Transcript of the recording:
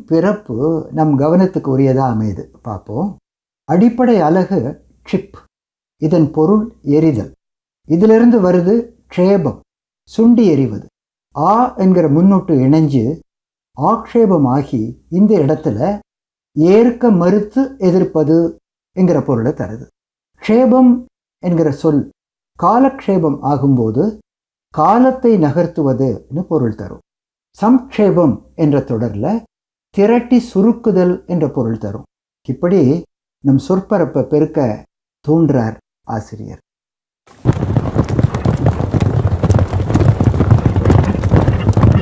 பிறப்பு நம் கவனத்துக்கு உரியதாக அமையுது பார்ப்போம் அடிப்படை அலகு க்ஷிப் இதன் பொருள் எரிதல் இதிலிருந்து வருது க்ஷேபம் சுண்டி எறிவது ஆ என்கிற முன்னொட்டு இணைஞ்சு ஆக்ஷேபமாகி இந்த இடத்துல ஏற்க மறுத்து எதிர்ப்பது என்கிற பொருளை தருது க்ஷேபம் என்கிற சொல் காலக்ஷேபம் ஆகும்போது காலத்தை நகர்த்துவதுன்னு பொருள் தரும் சம்க்ஷேபம் என்ற தொடரில் திரட்டி சுருக்குதல் என்ற பொருள் தரும் இப்படி நம் சொற்பரப்பை பெருக்க தூண்டுறார் ஆசிரியர்